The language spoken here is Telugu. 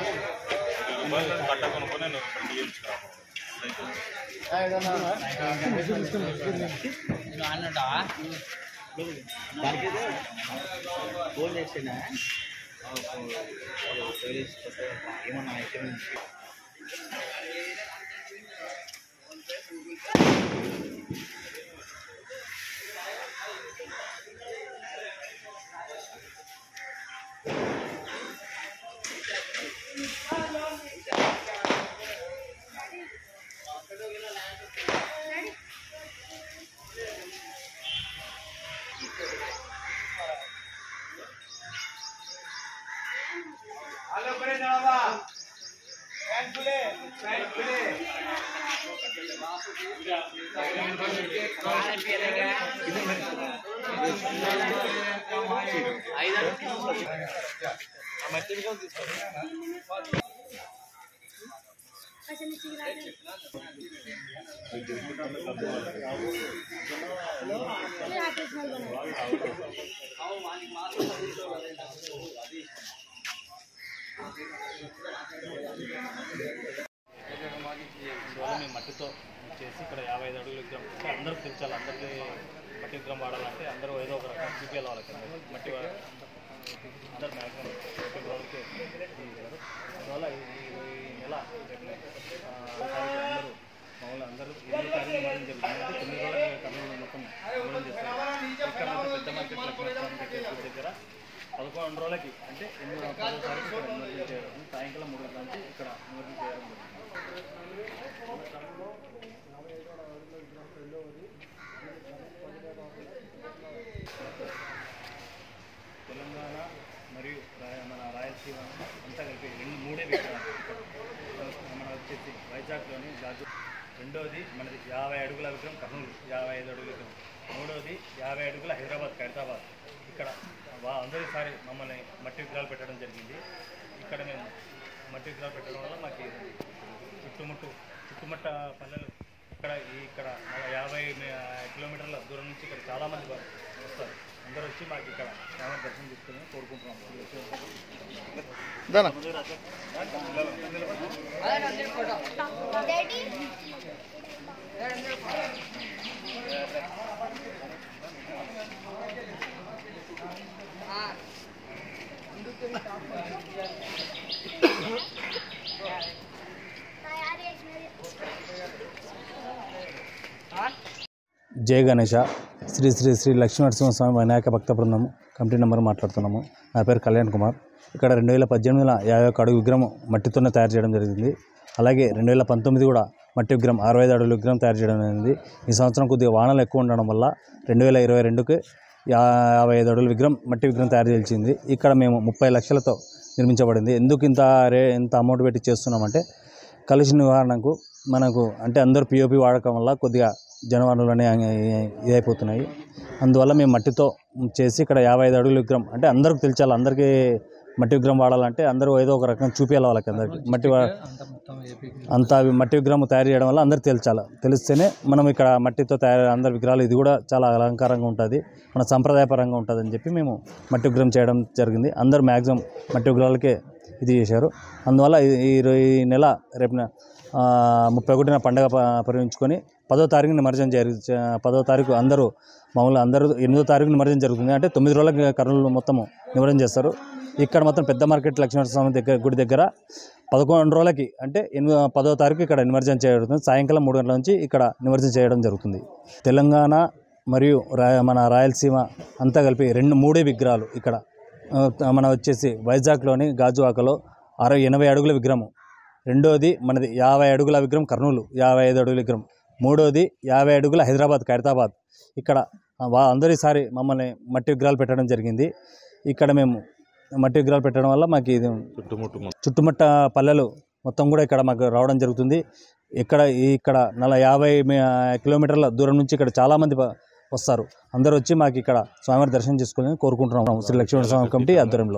కట్ట కొనుక్కొని నేను బండి చేయించుకున్నాను ఫోన్ చేసినా ఏమన్నా అయితే అందువల్ల మేము మట్టితో చేసి ఇక్కడ యాభై ఐదు అడుగులు విగ్రహం అంటే అందరికి తెచ్చాలి అందరికీ మట్టి విగ్రహం వాడాలంటే అందరూ ఏదో ఒక రకం చూపించాలి వాళ్ళకి మట్టి వా- అందరు మ్యాక్సిమం మట్టి విగ్రహాలకి తీశారు అందువల్ల ఈ ఈ నెల ఆ, తారీఖు అందరూ మామూలు అందరూ ఎనిమిది తారీఖు ఇవ్వడం జరుగుతుంది అంటే తొమ్మిది రోజులు కర్నూలు మొత్తం ఇవ్వడం చేస్తారు ఇక్కడ మాత్రం పెద్ద మార్కెట్ లక్ష్మీస్వామి దగ్గర దగ్గర పదకొండు రోజులకి అంటే ఎనిమిది పదో తారీఖు ఇక్కడ నిమజ్జనం చేయడం సాయంకాలం మూడు గంటల నుంచి ఇక్కడ నిమజ్జనం చేయడం జరుగుతుంది తెలంగాణ మరియు రాయ- మన రాయలసీమ అంతా కలిపి రెండు మూడే విగ్రహాలు ఇక్కడ. మన వచ్చేసి వైజాగ్లోని గాజు రెండోది మనది యాభై అడుగుల విగ్రహం కర్నూలు యాభై ఐదు అడుగుల విగ్రహం మూడోది యాభై అడుగుల హైదరాబాద్ ఖైరతాబాద్ ఇక్కడ వా అందరిసారి మమ్మల్ని మట్టి విగ్రహాలు పెట్టడం జరిగింది ఇక్కడ మేము మట్టి విగ్రహాలు పెట్టడం వల్ల మాకు చుట్టుముట్టు చుట్టుముట్ట పల్లెలు ఇక్కడ ఈ ఇక్కడ నలభై యాభై మే- కిలోమీటర్ల దూరం నుంచి ఇక్కడ చాలామంది వస్తారు అందరూ వచ్చి మాకు ఇక్కడ స్వామి దర్శనం తీసుకుని కోరుకుంటున్నాం జయ గణేష శ్రీ శ్రీ శ్రీ లక్ష్మీనరసింహస్వామి వినాయక భక్త బృందం కమిటీ నెంబర్ మాట్లాడుతున్నాము నా పేరు కళ్యాణ్ కుమార్ ఇక్కడ రెండు వేల పద్దెనిమిదిలో యాభై ఒక్క అడుగు విగ్రహం మట్టితోనే తయారు చేయడం జరిగింది అలాగే రెండు వేల పంతొమ్మిది కూడా మట్టి విగ్రహం అరవై ఐదు అడుగుల విగ్రహం తయారు చేయడం జరిగింది ఈ సంవత్సరం కొద్దిగా వానలు ఎక్కువ ఉండడం వల్ల రెండు వేల ఇరవై రెండుకి యాభై ఐదు అడుగుల విగ్రహం మట్టి విగ్రహం తయారు చేసింది ఇక్కడ మేము ముప్పై లక్షలతో నిర్మించబడింది ఎందుకు ఇంత రే ఇంత అమౌంట్ పెట్టి చేస్తున్నామంటే కలుషిత నివారణకు మనకు అంటే అందరూ పిఓపి వాడకం వల్ల కొద్దిగా జనవనరులు ఇదైపోతున్నాయి అందువల్ల మేము మట్టితో చేసి ఇక్కడ యాభై ఐదు అడుగుల విగ్రహం అంటే అందరికి తెలిసాలి అందరికీ మట్టి విగ్రహం వాడాలంటే అందరూ ఏదో ఒక రకం చూపించాలి వాళ్ళకి అందరికి మట్టి వా- అంత అవి మట్టి విగ్రహం తయారు చేయడం వల్ల అందరికి తెలిసాలి తెలిస్తేనే మనం ఇక్కడ మట్టితో తయారు అందరి విగ్రహాలు ఇది కూడా చాలా అలంకారంగా ఉంటుంది మన సంప్రదాయపరంగా ఉంటుంది అని చెప్పి మేము మట్టి విగ్రహం చేయడం జరిగింది అందరూ మ్యాక్సిమం మట్టి విగ్రహాలకే ఇది చేశారు అందువల్ల ఈ- ఈ రో- ఈ నెల రేపున ఆ, ముప్పై ఒకటిన పండగ ప- పరిగణించుకొని పదో తారీఖు నిమజ్జనం జరుగు చ- పదో తారీఖు అందరూ మామూలుగా అందరూ ఎనిమిదో తారీఖు నిమజ్జనం జరుగుతుంది అంటే తొమ్మిది రోజులకి కర్నూలు మొత్తము నిమజ్జనం చేస్తారు ఇక్కడ మొత్తం పెద్ద మార్కెట్ లక్ష్మీనరసింహ స్వామి దగ్గర గుడి దగ్గర పదకొండు రోజులకి అంటే ఎనిమిది పదో తారీఖు ఇక్కడ నిమజ్జనం చేయడం సాయంకాలం మూడు గంటల నుంచి ఇక్కడ నిమజ్జనం చేయడం జరుగుతుంది తెలంగాణ మరియు రా మన రాయలసీమ అంతా కలిపి రెండు మూడే విగ్రహాలు ఇక్కడ ఆ, మన వచ్చేసి వైజాగ్లోని గాజువాకలో అరవై ఎనభై అడుగుల విగ్రహం రెండోది మనది యాభై అడుగుల విగ్రహం కర్నూలు యాభై ఐదు అడుగుల విగ్రహం మూడోది యాభై అడుగుల హైదరాబాద్ ఖైరతాబాద్ ఇక్కడ వా అందరిసారి మమ్మల్ని మట్టి విగ్రహాలు పెట్టడం జరిగింది ఇక్కడ మేము మట్టి విగ్రహాలు పెట్టడం వల్ల మాకు ఇది చుట్టుముట్టు చుట్టుముట్ట పల్లెలు మొత్తం కూడా ఇక్కడ మాకు రావడం జరుగుతుంది ఇక్కడ ఈ- ఇక్కడ నల యాభై మి- కిలోమీటర్ల దూరం నుంచి ఇక్కడ చాలామంది ప- వస్తారు అందరూ వచ్చి మాకు ఇక్కడ స్వామివారి దర్శనం చేసుకుని కోరుకుంటున్నాం శ్రీ లక్ష్మీ స్వామి కమిటీ ఆధ్వర్యంలో